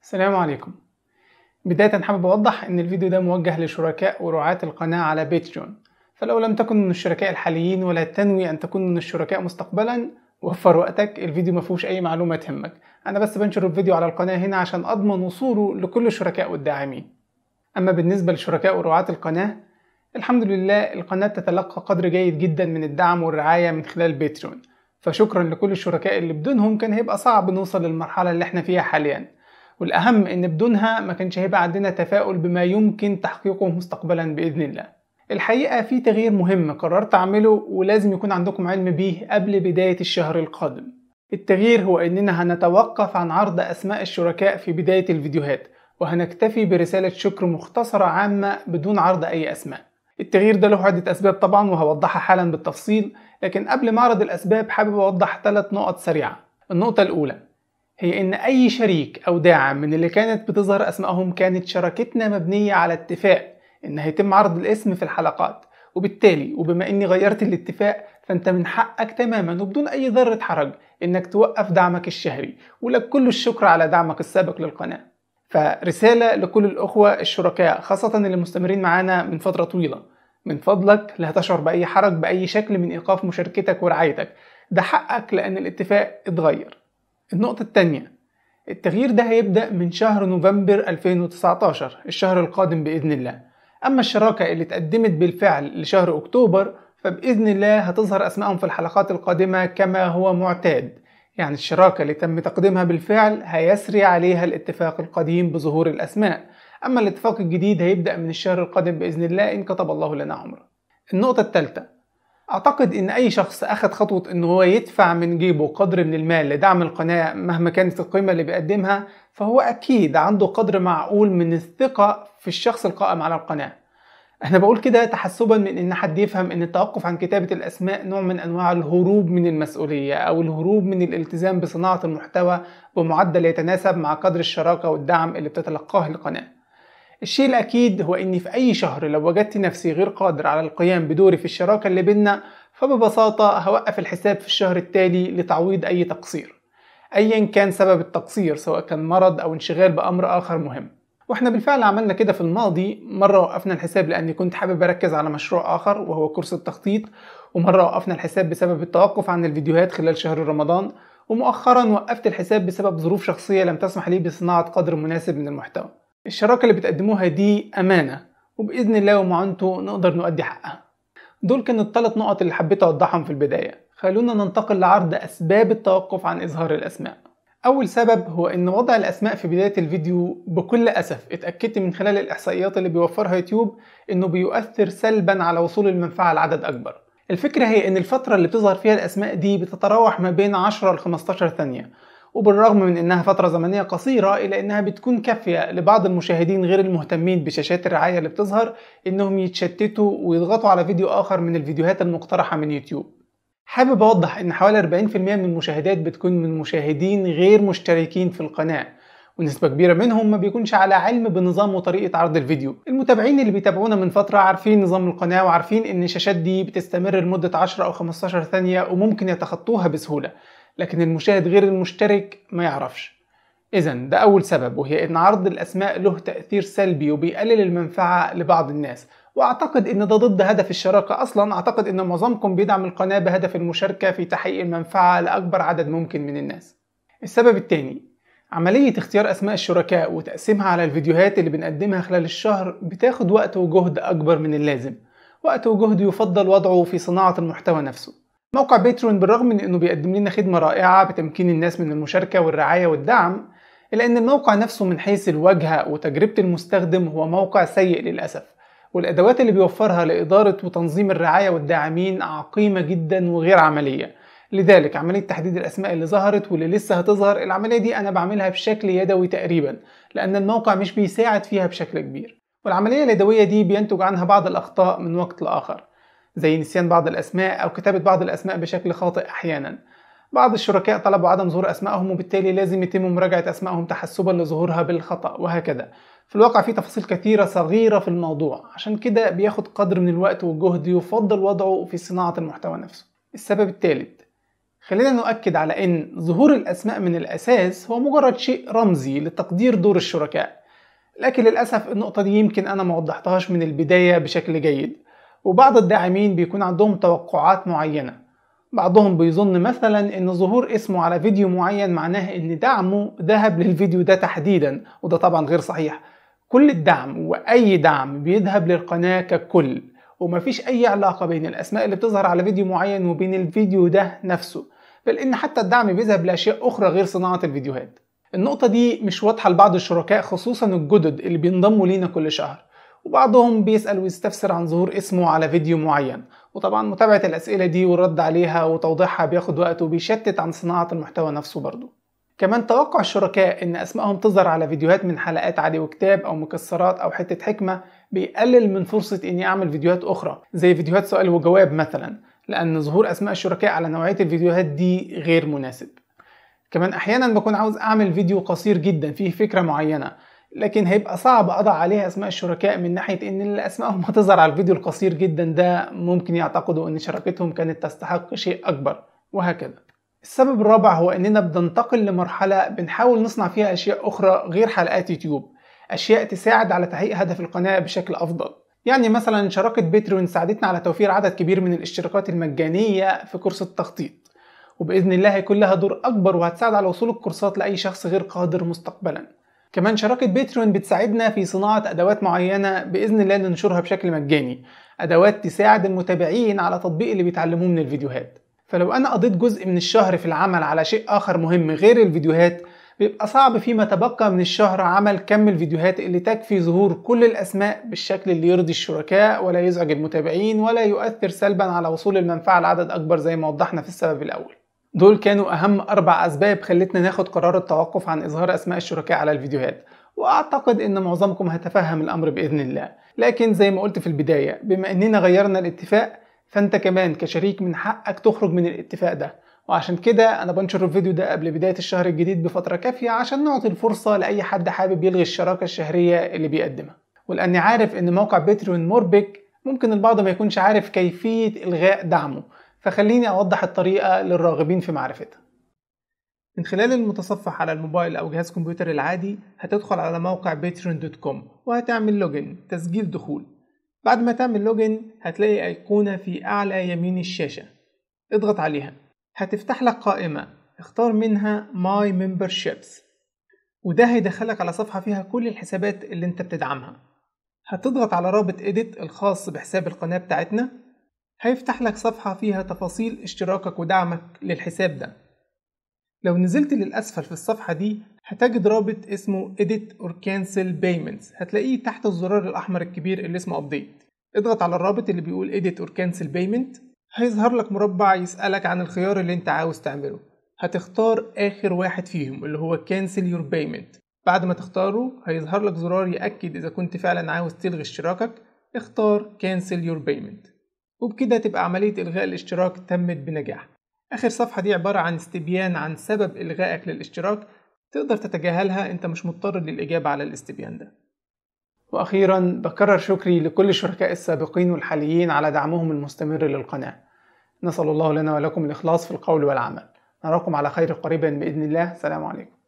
السلام عليكم بداية حابب أوضح إن الفيديو ده موجه لشركاء ورعاة القناة على باتريون فلو لم تكن من الشركاء الحاليين ولا تنوي أن تكون من الشركاء مستقبلا وفر وقتك الفيديو مفهوش أي معلومة تهمك أنا بس بنشر الفيديو على القناة هنا عشان أضمن وصوله لكل الشركاء والداعمين أما بالنسبة لشركاء ورعاة القناة الحمد لله القناة تتلقى قدر جيد جدا من الدعم والرعاية من خلال باتريون فشكرا لكل الشركاء اللي بدونهم كان هيبقى صعب نوصل للمرحلة اللي احنا فيها حاليا والأهم إن بدونها ما كانش هيبقى عندنا تفاؤل بما يمكن تحقيقه مستقبلا بإذن الله الحقيقة في تغيير مهم قررت أعمله ولازم يكون عندكم علم بيه قبل بداية الشهر القادم التغيير هو إننا هنتوقف عن عرض أسماء الشركاء في بداية الفيديوهات وهنكتفي برسالة شكر مختصرة عامة بدون عرض أي أسماء التغيير ده له عدة أسباب طبعا وهوضحها حالا بالتفصيل لكن قبل ما أعرض الأسباب حابب أوضح ثلاث نقط سريعة النقطة الأولى هي إن أي شريك أو داعم من اللي كانت بتظهر أسمائهم كانت شراكتنا مبنية على اتفاق إن هيتم عرض الاسم في الحلقات وبالتالي وبما إني غيرت الاتفاق فأنت من حقك تماما وبدون أي ذرة حرج إنك توقف دعمك الشهري ولك كل الشكر على دعمك السابق للقناة فرسالة لكل الأخوة الشركاء خاصة اللي مستمرين معانا من فترة طويلة من فضلك لا تشعر بأي حرج بأي شكل من إيقاف مشاركتك ورعايتك ده حقك لأن الاتفاق اتغير النقطة التانية التغيير ده هيبدأ من شهر نوفمبر 2019 الشهر القادم بإذن الله أما الشراكة اللي اتقدمت بالفعل لشهر أكتوبر فبإذن الله هتظهر أسمائهم في الحلقات القادمة كما هو معتاد يعني الشراكة اللي تم تقديمها بالفعل هيسري عليها الاتفاق القديم بظهور الأسماء أما الاتفاق الجديد هيبدأ من الشهر القادم بإذن الله إن كتب الله لنا عمره النقطة الثالثة أعتقد إن أي شخص أخذ خطوة إن هو يدفع من جيبه قدر من المال لدعم القناة مهما كانت القيمة اللي بيقدمها فهو أكيد عنده قدر معقول من الثقة في الشخص القائم على القناة أنا بقول كده تحسبا من إن حد يفهم إن التوقف عن كتابة الأسماء نوع من أنواع الهروب من المسؤولية أو الهروب من الالتزام بصناعة المحتوى بمعدل يتناسب مع قدر الشراكة والدعم اللي بتتلقاه القناة الشيء الأكيد هو إني في أي شهر لو وجدت نفسي غير قادر على القيام بدوري في الشراكة اللي بينا فببساطة هوقف الحساب في الشهر التالي لتعويض أي تقصير أيا كان سبب التقصير سواء كان مرض أو انشغال بأمر آخر مهم واحنا بالفعل عملنا كده في الماضي مرة وقفنا الحساب لأني كنت حابب أركز على مشروع آخر وهو كورس التخطيط ومرة وقفنا الحساب بسبب التوقف عن الفيديوهات خلال شهر رمضان ومؤخرا وقفت الحساب بسبب ظروف شخصية لم تسمح لي بصناعة قدر مناسب من المحتوى الشراكة اللي بتقدموها دي أمانة وبإذن الله ومعونته نقدر نؤدي حقها دول كانوا الثلاث نقط اللي حبيت أوضحهم في البداية خلونا ننتقل لعرض أسباب التوقف عن إظهار الأسماء أول سبب هو إن وضع الأسماء في بداية الفيديو بكل أسف اتأكدت من خلال الإحصائيات اللي بيوفرها يوتيوب إنه بيؤثر سلبا على وصول المنفعة لعدد أكبر الفكرة هي إن الفترة اللي بتظهر فيها الأسماء دي بتتراوح ما بين 10 ل 15 ثانية وبالرغم من انها فترة زمنية قصيرة الا انها بتكون كافية لبعض المشاهدين غير المهتمين بشاشات الرعاية اللي بتظهر انهم يتشتتوا ويضغطوا على فيديو اخر من الفيديوهات المقترحة من يوتيوب حابب اوضح ان حوالي 40% من المشاهدات بتكون من مشاهدين غير مشتركين في القناة ونسبة كبيرة منهم ما بيكونش على علم بنظام وطريقة عرض الفيديو المتابعين اللي بيتابعونا من فترة عارفين نظام القناة وعارفين ان الشاشات دي بتستمر لمدة 10 او 15 ثانية وممكن يتخطوها بسهولة لكن المشاهد غير المشترك ما يعرفش إذا ده أول سبب وهي إن عرض الأسماء له تأثير سلبي وبيقلل المنفعة لبعض الناس وأعتقد إن ده ضد هدف الشراكة أصلا أعتقد إن معظمكم بيدعم القناة بهدف المشاركة في تحقيق المنفعة لأكبر عدد ممكن من الناس السبب الثاني عملية اختيار أسماء الشركاء وتقسيمها على الفيديوهات اللي بنقدمها خلال الشهر بتاخد وقت وجهد أكبر من اللازم وقت وجهد يفضل وضعه في صناعة المحتوى نفسه موقع باترون بالرغم من انه بيقدم لنا خدمه رائعه بتمكين الناس من المشاركه والرعايه والدعم الا ان الموقع نفسه من حيث الواجهه وتجربه المستخدم هو موقع سيء للاسف والادوات اللي بيوفرها لاداره وتنظيم الرعايه والداعمين عقيمه جدا وغير عمليه لذلك عملية تحديد الأسماء اللي ظهرت واللي لسه هتظهر العملية دي أنا بعملها بشكل يدوي تقريبا لأن الموقع مش بيساعد فيها بشكل كبير والعملية اليدوية دي بينتج عنها بعض الأخطاء من وقت لآخر زي نسيان بعض الأسماء أو كتابة بعض الأسماء بشكل خاطئ أحيانا بعض الشركاء طلبوا عدم ظهور أسمائهم وبالتالي لازم يتم مراجعة أسمائهم تحسبا لظهورها بالخطأ وهكذا في الواقع في تفاصيل كثيرة صغيرة في الموضوع عشان كده بياخد قدر من الوقت والجهد يفضل وضعه في صناعة المحتوى نفسه السبب الثالث خلينا نؤكد على ان ظهور الاسماء من الاساس هو مجرد شيء رمزي لتقدير دور الشركاء لكن للاسف النقطه دي يمكن انا ما وضحتهاش من البدايه بشكل جيد وبعض الداعمين بيكون عندهم توقعات معينه بعضهم بيظن مثلا ان ظهور اسمه على فيديو معين معناه ان دعمه ذهب للفيديو ده تحديدا وده طبعا غير صحيح كل الدعم واي دعم بيذهب للقناه ككل ومفيش اي علاقه بين الاسماء اللي بتظهر على فيديو معين وبين الفيديو ده نفسه بل ان حتى الدعم بيذهب لاشياء اخرى غير صناعه الفيديوهات النقطه دي مش واضحه لبعض الشركاء خصوصا الجدد اللي بينضموا لينا كل شهر وبعضهم بيسأل ويستفسر عن ظهور اسمه على فيديو معين وطبعا متابعة الأسئلة دي والرد عليها وتوضيحها بياخد وقت وبيشتت عن صناعة المحتوى نفسه برضه كمان توقع الشركاء ان اسمائهم تظهر على فيديوهات من حلقات عادي وكتاب او مكسرات او حتة حكمة بيقلل من فرصة اني اعمل فيديوهات اخرى زي فيديوهات سؤال وجواب مثلا لان ظهور اسماء الشركاء على نوعية الفيديوهات دي غير مناسب كمان احيانا بكون عاوز اعمل فيديو قصير جدا فيه فكرة معينة لكن هيبقى صعب اضع عليها اسماء الشركاء من ناحيه ان اسمائهم هتظهر على الفيديو القصير جدا ده ممكن يعتقدوا ان شراكتهم كانت تستحق شيء اكبر وهكذا السبب الرابع هو اننا بننتقل لمرحله بنحاول نصنع فيها اشياء اخرى غير حلقات يوتيوب اشياء تساعد على تحقيق هدف القناه بشكل افضل يعني مثلا شراكة بيترون ساعدتنا على توفير عدد كبير من الاشتراكات المجانية في كورس التخطيط وبإذن الله هيكون لها دور أكبر وهتساعد على وصول الكورسات لأي شخص غير قادر مستقبلا كمان شراكة بيترون بتساعدنا في صناعة أدوات معينة بإذن الله ننشرها بشكل مجاني أدوات تساعد المتابعين على تطبيق اللي بيتعلموه من الفيديوهات فلو أنا قضيت جزء من الشهر في العمل على شيء آخر مهم غير الفيديوهات بيبقى صعب فيما تبقى من الشهر عمل كم الفيديوهات اللي تكفي ظهور كل الأسماء بالشكل اللي يرضي الشركاء ولا يزعج المتابعين ولا يؤثر سلبا على وصول المنفعة لعدد أكبر زي ما وضحنا في السبب الأول دول كانوا أهم أربع أسباب خلتنا ناخد قرار التوقف عن إظهار أسماء الشركاء على الفيديوهات وأعتقد إن معظمكم هتفهم الأمر بإذن الله لكن زي ما قلت في البداية بما إننا غيرنا الاتفاق فأنت كمان كشريك من حقك تخرج من الاتفاق ده وعشان كده أنا بنشر الفيديو ده قبل بداية الشهر الجديد بفترة كافية عشان نعطي الفرصة لأي حد حابب يلغي الشراكة الشهرية اللي بيقدمها ولأني عارف إن موقع باتريون مربك ممكن البعض ما يكونش عارف كيفية إلغاء دعمه فخليني أوضح الطريقة للراغبين في معرفتها من خلال المتصفح على الموبايل أو جهاز كمبيوتر العادي هتدخل على موقع باتريون دوت كوم وهتعمل لوجن تسجيل دخول بعد ما تعمل لوجن هتلاقي أيقونة في أعلى يمين الشاشة اضغط عليها هتفتح لك قائمة اختار منها My Memberships وده هيدخلك على صفحة فيها كل الحسابات اللي انت بتدعمها هتضغط على رابط edit الخاص بحساب القناة بتاعتنا هيفتح لك صفحة فيها تفاصيل اشتراكك ودعمك للحساب ده لو نزلت للأسفل في الصفحة دي هتجد رابط اسمه Edit or Cancel Payments هتلاقيه تحت الزرار الأحمر الكبير اللي اسمه Update اضغط على الرابط اللي بيقول Edit or Cancel Payment هيظهر لك مربع يسألك عن الخيار اللي انت عاوز تعمله هتختار آخر واحد فيهم اللي هو Cancel Your Payment بعد ما تختاره هيظهر لك زرار يأكد إذا كنت فعلا عاوز تلغي اشتراكك اختار Cancel Your Payment وبكده تبقى عملية إلغاء الاشتراك تمت بنجاح آخر صفحة دي عبارة عن استبيان عن سبب إلغائك للاشتراك تقدر تتجاهلها أنت مش مضطر للإجابة على الاستبيان ده وأخيرا بكرر شكري لكل الشركاء السابقين والحاليين على دعمهم المستمر للقناة نسأل الله لنا ولكم الإخلاص في القول والعمل نراكم على خير قريبا بإذن الله سلام عليكم